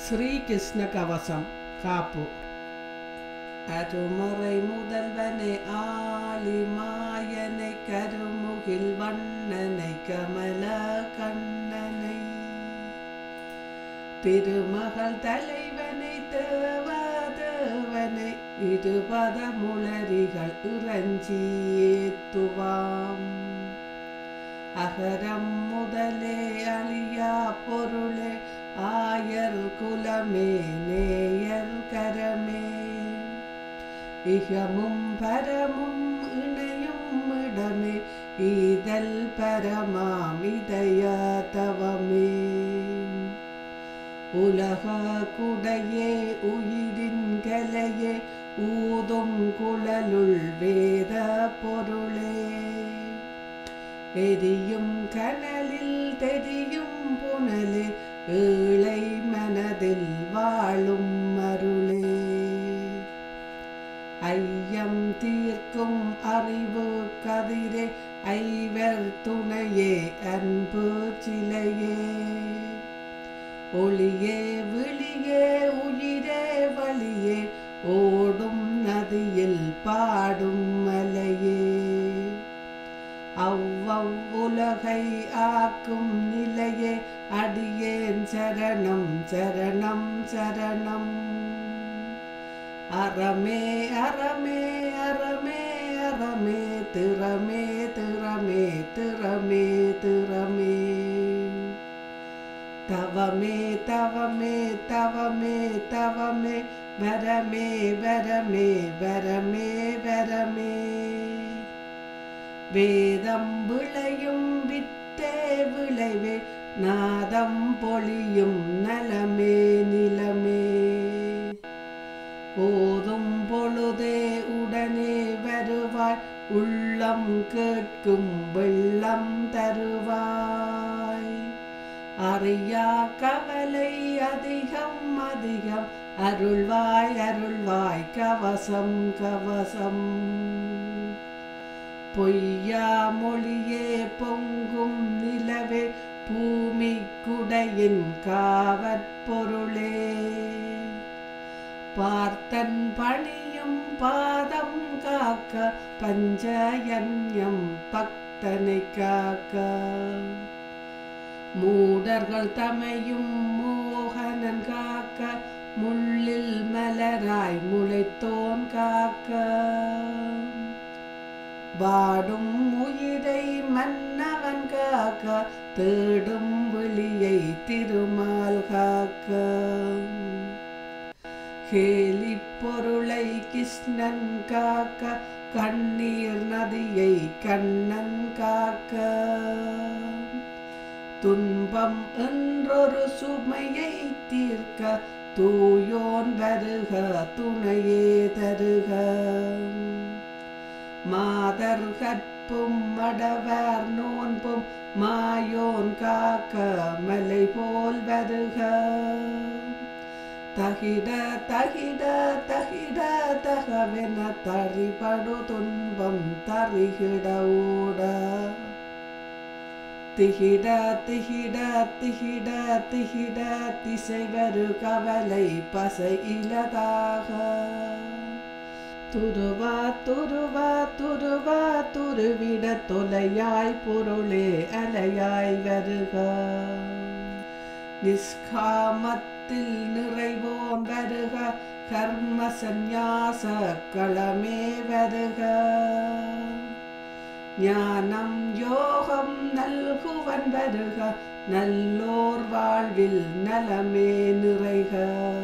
ஸ்ரீகிருஷ்ண கவசம் காப்பு அருமறை முதல்வனை ஆளி மாயனை கருமுகில் வண்ணனை கமல கண்ணனை திருமகள் தலைவனை தேவதேவனை இருபத முளரிகள் இறஞ்சி ஏத்துவாம் அகரம் முதலே அழியா பொருளே ஆயர் குலமே நேயர் கரமே இகமும் பரமும் இணையும் இடமே ஈதல் பரமாம் இதய தவமே உலக குடையே உயிரின் கலையே ஊதும் குழலுள் வேத பொருளே எரியும் கனலில் தெரியும் புனலே ஏழை மனதில் வாழும் அருளே ஐயம் தீர்க்கும் அறிவு கதிரே ஐவர் துணையே அன்பு சிலையே ஒளியே விழியே உயிரே வழியே ஓடும் நதியில் பாடும் மலையே அவ்வவ் உலகை ஆக்கும் நிலையே அடியேன் சரணம் சரணம் சரணம் அறமே அறமே அறமே அறமே திறமே திறமே திறமே திறமே தவமே தவமே தவமே தவமே வரமே வரமே வரமே வரமே வேதம் விளையும் வித்தே விளைவே நாதம் பொழியும் நலமே நிலமே போதும் பொழுதே உடனே வருவாய் உள்ளம் கேட்கும் வெள்ளம் தருவாய் அறியா கவலை அதிகம் அதிகம் அருள்வாய் அருள்வாய் கவசம் கவசம் பொய்யா மொழியே பொங்கும் நிலவே பூமி குடையின் காவற்பொருளே பார்த்தன் பணியும் பாதம் காக்க பஞ்சயன்யம் பக்தனை காக்க மூடர்கள் தமையும் மோகனன் காக்க முள்ளில் மலராய் முளைத்தோன் காக்க வாடும் உயிரை மன்னவன் காக்க தேடும் விழியை திருமால் காக்க கேலி பொருளை கிருஷ்ணன் காக்க கண்ணீர் நதியை கண்ணன் காக்க துன்பம் என்றொரு சுமையை தீர்க்க தூயோன் வருக துணையே தருக மாதர் கற்பும் மடவர் நோன்பும் மாயோன் காக்க மலை போல் வருக தகிட தகிட தகிட தகவென தறிபடு துன்பம் தறிகிட ஓட திகிட திகிட திகிட திகிட திசை வரு கவலை பசை இலதாக துருவா துருவா துருவா துருவிட தொலையாய் பொருளே அலையாய் வருக நிஷ்காமத்தில் நிறைவோன் வருக கர்ம சந்நியாச களமே வருக ஞானம் யோகம் நல்குவன் வருக நல்லோர் வாழ்வில் நலமே நிறைக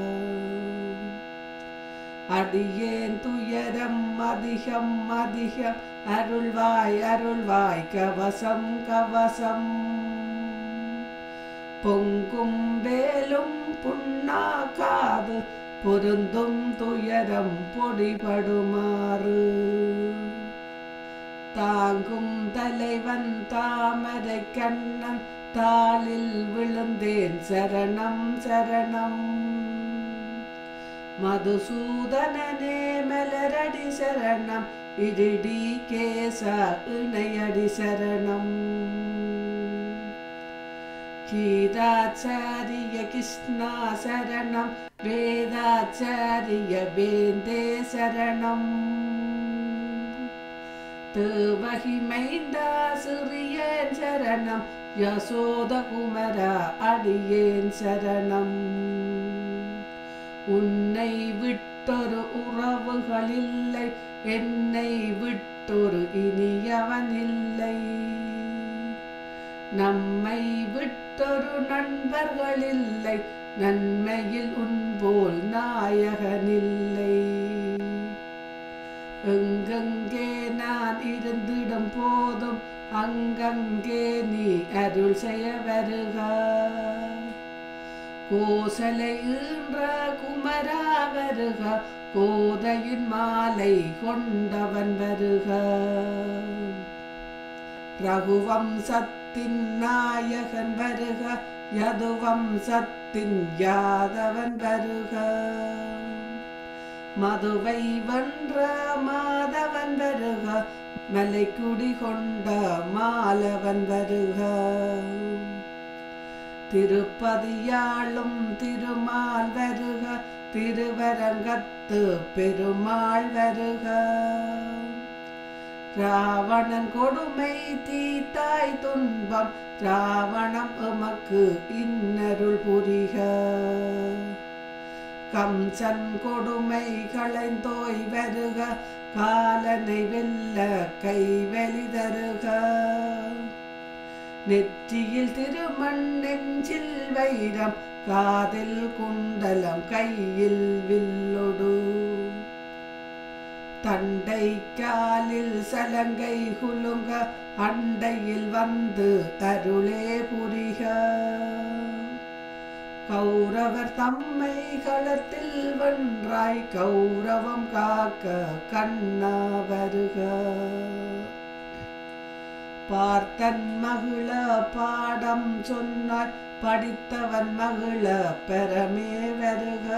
அடியேன் துயரம் அதிகம் அதிகம் அருள்வாய் அருள்வாய் கவசம் கவசம் பொங்கும் வேலும் புண்ணாக்காது பொருந்தும் துயரம் பொடிபடுமாறு தாங்கும் தலைவன் தாமரை கண்ணன் தாளில் விழுந்தேன் சரணம் சரணம் மதுசூதனனே மலரடி சரணம் இடிடி கேச இணையடி சரணம் கீதாச்சாரிய கிருஷ்ணா சரணம் வேதாச்சாரிய வேந்தே சரணம் தேவகி மைந்தா சிறியேன் சரணம் யசோத குமரா அடியேன் சரணம் உன்னை விட்டொரு உறவுகளில்லை என்னை விட்டொரு இனியவன் இல்லை நம்மை விட்டொரு நண்பர்களில்லை நன்மையில் உன்போல் நாயகனில்லை எங்கெங்கே நான் இருந்திடும் போதும் அங்கங்கே நீ அருள் செய்ய வருக கோசலை ஈன்ற குமரா வருக கோதையின் மாலை கொண்டவன் வருக ரகுவம்சத்தின் நாயகன் வருக யதுவம்சத்தின் யாதவன் வருக மதுவை வென்ற மாதவன் வருக மலைக்குடி கொண்ட மாலவன் வருக திருப்பதியாளும் திருமால் வருக திருவரங்கத்து பெருமாள் வருக ராவணன் கொடுமை தீத்தாய் துன்பம் ராவணம் எமக்கு இன்னருள் புரிக கம்சன் கொடுமை களைந்தோய் வருக காலனை வெல்ல கைவெளி தருக நெற்றியில் திருமண் நெஞ்சில் வைரம் காதில் குண்டலம் கையில் வில்லொடு தண்டை காலில் சலங்கை குலுங்க அண்டையில் வந்து அருளே புரிக கௌரவர் தம்மை களத்தில் வென்றாய் கௌரவம் காக்க கண்ணா வருக பார்த்தன் மகிழ பாடம் சொன்னாய் படித்தவன் மகிழ பெறமே வருக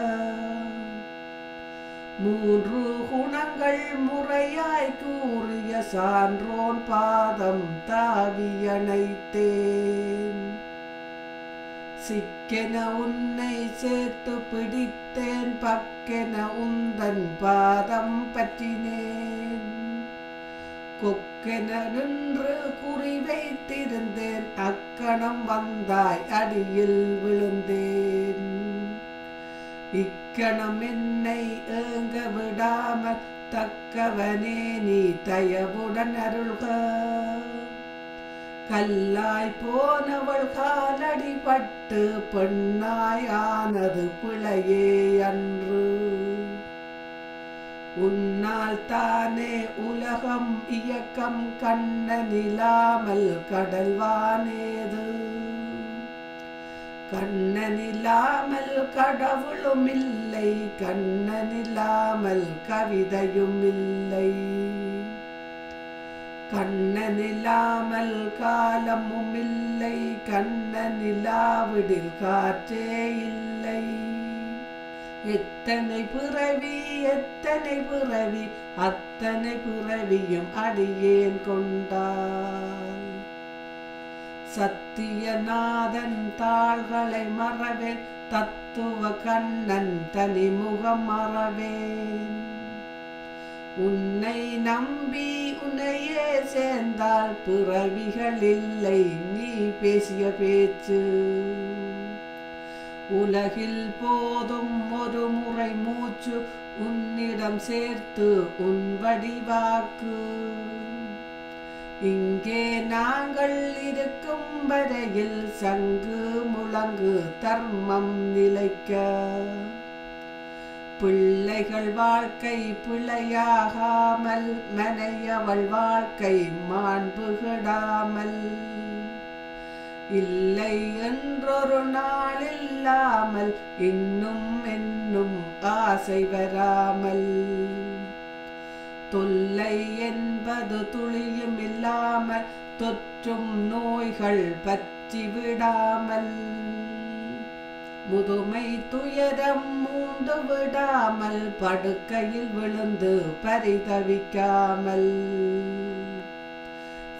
மூன்று குணங்கள் முறையாய் கூறிய சான்றோன் பாதம் தாவியணைத்தேன் சிக்கென உன்னை சேர்த்து பிடித்தேன் பக்கென உந்தன் பாதம் பற்றினேன் கொக்கென நின்று குறி வைத்திருந்தேன் அக்கணம் வந்தாய் அடியில் விழுந்தேன் இக்கணம் என்னை ஏங்க விடாமல் தக்கவனே நீ தயவுடன் அருள்க கல்லாய் போனவள் காலடி பட்டு பெண்ணாய் ஆனது பிழையே அன்று உன்னால் தானே உலகம் இயக்கம் கண்ணனில்லாமல் கடல்வானேது கண்ணனில்லாமல் கடவுளும் இல்லை கண்ணனில்லாமல் கவிதையும் இல்லை கண்ணனில்லாமல் காலமும் இல்லை கண்ணனில்லாவிடில் காற்றே இல்லை எத்தனை பிறவி எத்தனை பிறவி அத்தனை பிறவியும் அடியேன் கொண்டான் சத்தியநாதன் தாள்களை மறவேன் தத்துவ கண்ணன் தனிமுகம் மறவேன் உன்னை நம்பி உன்னையே சேர்ந்தால் பிறவிகள் இல்லை நீ பேசிய பேச்சு உலகில் போதும் ஒரு முறை மூச்சு உன்னிடம் சேர்த்து உன் வடிவாக்கு இங்கே நாங்கள் இருக்கும் வரையில் சங்கு முழங்கு தர்மம் நிலைக்க பிள்ளைகள் வாழ்க்கை பிழையாகாமல் மனையவள் வாழ்க்கை மாண்பு கெடாமல் இல்லை என்றொரு நாள் இல்லாமல் இன்னும் என்னும் ஆசை வராமல் தொல்லை என்பது துளியும் இல்லாமல் தொற்றும் நோய்கள் பற்றி விடாமல் முதுமை துயரம் மூண்டு விடாமல் படுக்கையில் விழுந்து பரிதவிக்காமல்